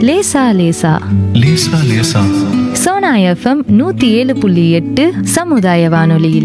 லேசா லேசா லேசா லேசா சோனா எஃப்எம் நூத்தி ஏழு புள்ளி எட்டு சமுதாய வானொலியில்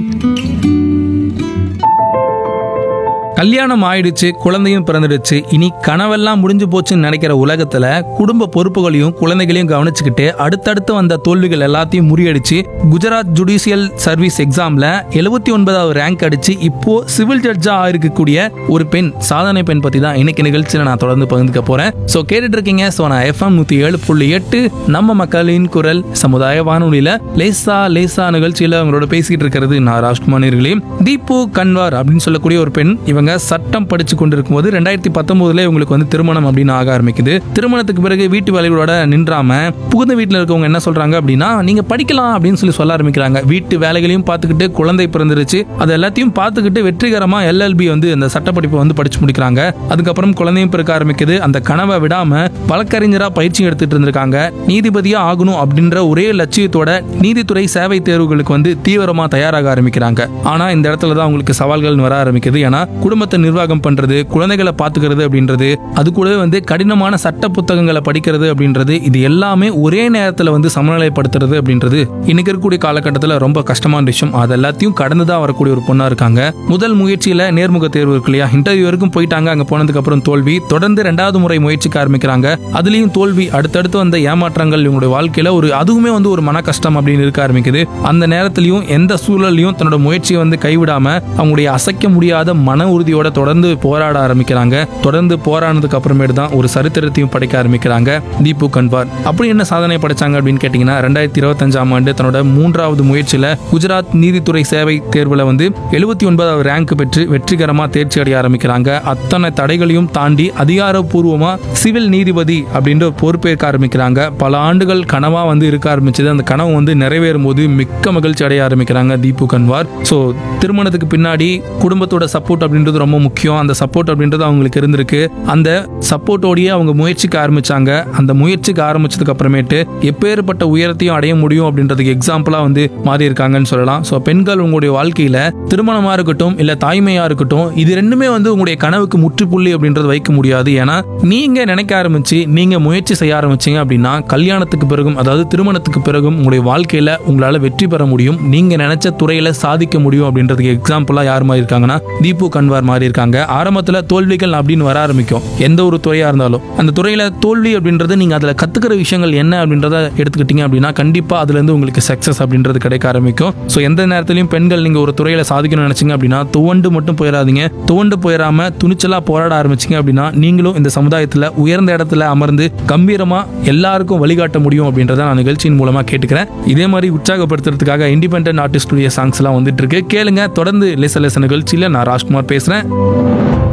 கல்யாணம் ஆயிடுச்சு குழந்தையும் பிறந்துடுச்சு இனி கனவெல்லாம் முடிஞ்சு போச்சுன்னு நினைக்கிற உலகத்துல குடும்ப பொறுப்புகளையும் குழந்தைகளையும் கவனிச்சுக்கிட்டு அடுத்தடுத்து வந்த தோல்விகள் எல்லாத்தையும் முறியடிச்சு குஜராத் ஜுடிஷியல் சர்வீஸ் எக்ஸாம்ல எழுபத்தி ஒன்பதாவது ரேங்க் அடிச்சு இப்போ சிவில் ஜட்ஜா ஆயிருக்கக்கூடிய ஒரு பெண் சாதனை பெண் பத்தி தான் இன்னைக்கு நிகழ்ச்சியில நான் தொடர்ந்து பகிர்ந்துக்க போறேன் ஸோ கேட்டுட்டு இருக்கீங்க ஸோ நான் எஃப்எம் நூத்தி ஏழு புள்ளி எட்டு நம்ம மக்களின் குரல் சமுதாய வானொலியில லேசா லேசா நிகழ்ச்சியில அவங்களோட பேசிக்கிட்டு இருக்கிறது நான் ராஜ்குமார் நேர்களே தீபு கன்வார் அப்படின்னு சொல்லக்கூடிய ஒரு பெண் இவங்க சட்டம் படிச்சு கொண்டிருக்கும் போது ரெண்டாயிரத்தி பத்தொன்பதுல இவங்களுக்கு வந்து திருமணம் அப்படின்னு ஆக ஆரம்பிக்குது திருமணத்துக்கு பிறகு வீட்டு வேலைகளோட நின்றாம புகுந்த வீட்டில் இருக்கவங்க என்ன சொல்றாங்க அப்படின்னா நீங்க படிக்கலாம் அப்படின்னு சொல்லி சொல்ல ஆரம்பிக்கிறாங்க வீட்டு வேலைகளையும் பார்த்துக்கிட்டு குழந்தை பிறந்துருச்சு அது எல்லாத்தையும் பார்த்துக்கிட்டு வெற்றிகரமா எல்எல்பி வந்து அந்த சட்டப்படிப்பை வந்து படிச்சு முடிக்கிறாங்க அதுக்கப்புறம் குழந்தையும் பிறக்க ஆரம்பிக்குது அந்த கனவை விடாம வழக்கறிஞரா பயிற்சி எடுத்துட்டு இருந்திருக்காங்க நீதிபதியா ஆகணும் அப்படின்ற ஒரே லட்சியத்தோட நீதித்துறை சேவை தேர்வுகளுக்கு வந்து தீவிரமா தயாராக ஆரம்பிக்கிறாங்க ஆனா இந்த இடத்துல தான் அவங்களுக்கு சவால்கள் வர ஆரம்பிக்குது ஏன்னா குடும்பத்தை நிர்வாகம் பண்றது குழந்தைகளை பாத்துக்கிறது அப்படின்றது அது கூடவே வந்து கடினமான சட்ட புத்தகங்களை படிக்கிறது அப்படின்றது இது எல்லாமே ஒரே நேரத்துல வந்து சமநிலைப்படுத்துறது அப்படின்றது இன்னைக்கு இருக்கக்கூடிய காலகட்டத்தில் ரொம்ப கஷ்டமான விஷயம் அது எல்லாத்தையும் கடந்து தான் வரக்கூடிய ஒரு பொண்ணா இருக்காங்க முதல் முயற்சியில நேர்முக தேர்வு இருக்கு இல்லையா இன்டர்வியூ வரைக்கும் போயிட்டாங்க அங்க போனதுக்கு அப்புறம் தோல்வி தொடர்ந்து ரெண்டாவது முறை முயற்சிக்க ஆரம்பிக்கிறாங்க அதுலயும் தோல்வி அடுத்தடுத்து வந்த ஏமாற்றங்கள் இவங்களுடைய வாழ்க்கையில ஒரு அதுவுமே வந்து ஒரு மன கஷ்டம் அப்படின்னு இருக்க ஆரம்பிக்குது அந்த நேரத்திலையும் எந்த சூழல்லையும் தன்னோட முயற்சியை வந்து கைவிடாம அவங்களுடைய அசைக்க முடியாத மன உறுதியோட தொடர்ந்து போராட ஆரம்பிக்கிறாங்க தொடர்ந்து போராடினதுக்கு அப்புறமேட்டு தான் ஒரு சரித்திரத்தையும் படிக்க ஆரம்பிக்கிறாங்க தீபு கன்வார் அப்படி என்ன சாதனை படைச்சாங்க அப்படின்னு கேட்டீங்கன்னா ரெண்டாயிரத்தி இருபத்தஞ்சாம் ஆண்டு தன்னோட மூன்றாவது முயற்சியில குஜராத் நீதித்துறை சேவை தேர்வுல வந்து எழுபத்தி ஒன்பதாவது ரேங்க் பெற்று வெற்றிகரமா தேர்ச்சி அடைய ஆரம்பிக்கிறாங்க அத்தனை தடைகளையும் தாண்டி அதிகாரப்பூர்வமா சிவில் நீதிபதி அப்படின்ற ஒரு பொறுப்பேற்க ஆரம்பிக்கிறாங்க பல ஆண்டுகள் கனவா வந்து இருக்க ஆரம்பிச்சது அந்த கனவு வந்து நிறைவேறும் போது மிக்க மகிழ்ச்சி அடைய ஆரம்பிக்கிறாங்க தீபு கன்வார் ஸோ திருமணத்துக்கு பின்னாடி குடும்பத்தோட சப்போர்ட் அப்படின்றது ரொம்ப முக்கியம் அந்த சப்போர்ட் அப்படின்றது அவங்களுக்கு இருந்திருக்கு அந்த சப்போர்ட்டோடயே அவங்க முயற்சிக்க ஆரம்பிச்சாங்க அந்த முயற்சிக்கு ஆரம்பிச்சதுக்கு அப்புறமேட்டு எப்பேற்பட்ட உயரத்தையும் அடைய முடியும் அப்படின்றதுக்கு எக்ஸாம்பிளா வந்து மாறி இருக்காங்கன்னு சொல்லலாம் ஸோ பெண்கள் உங்களுடைய வாழ்க்கையில திருமணமா இருக்கட்டும் இல்ல தாய்மையா இருக்கட்டும் இது ரெண்டுமே வந்து உங்களுடைய கனவுக்கு முற்றுப்புள்ளி அப்படின்றது வைக்க முடியாது ஏன்னா நீங்க நினைக்க ஆரம்பிச்சு நீங்க முயற்சி செய்ய ஆரம்பிச்சீங்க அப்படின்னா கல்யாணத்துக்கு பிறகும் அதாவது திருமணத்துக்கு பிறகும் உங்களுடைய வாழ்க்கையில உங்களால வெற்றி பெற முடியும் நீங்க நினைச்ச துறையில சாதிக்க முடியும் அப்படின்றதுக்கு எக்ஸாம்பிளா யார் மாதிரி இருக்காங்கன்னா தீபு கன்வார் மாதிரி இருக்காங்க ஆரம்பத்துல தோல்விகள் அப்படின்னு வர ஆரம்பிக்கும் எந்த ஒரு துறையா இருந்தாலும் அந்த துறையில தோல்வி அப்படின்றது நீங்க அதுல கத்துக்கிற விஷயங்கள் என்ன அப்படின்றத எடுத்துக்கிட்டீங்க அப்படின்னா கண்டிப்பா அதுல இருந்து உங்களுக்கு சக்சஸ் அப்படின்றது கிடைக்க ஆரம்பிக்கும் ஸோ எந்த நேரத்திலையும் பெண்கள் நீங்க ஒரு துறையில சாதிக்கணும்னு நினைச்சீங்க அப்படின்னா துவண்டு மட்டும் போயிடாதீங்க துவண்டு போயிடாம துணிச்சலா போராட ஆரம்பிச்சீங்க அப்படின்னா நீங்களும் இந்த சமுதாயத்துல உயர்ந்த இடத்துல அமர்ந்து கம்பீரமா எல்லாருக்கும் வழிகாட்ட முடியும் அப்படின்றத நான் நிகழ்ச்சியின் மூலமா கேட்டுக்கிறேன் இதே மாதிரி உற்சாகப்படுத்துறதுக்காக இண்டிபெண்டன்ட் ஆர்டிஸ்டுடைய சாங்ஸ் எல்லாம் வந்துட்டு இருக்கு கேளுங்க தொடர்ந்து லேச லேச நிகழ்ச்சியில நான் ராஜ்குமார் பேசுறேன்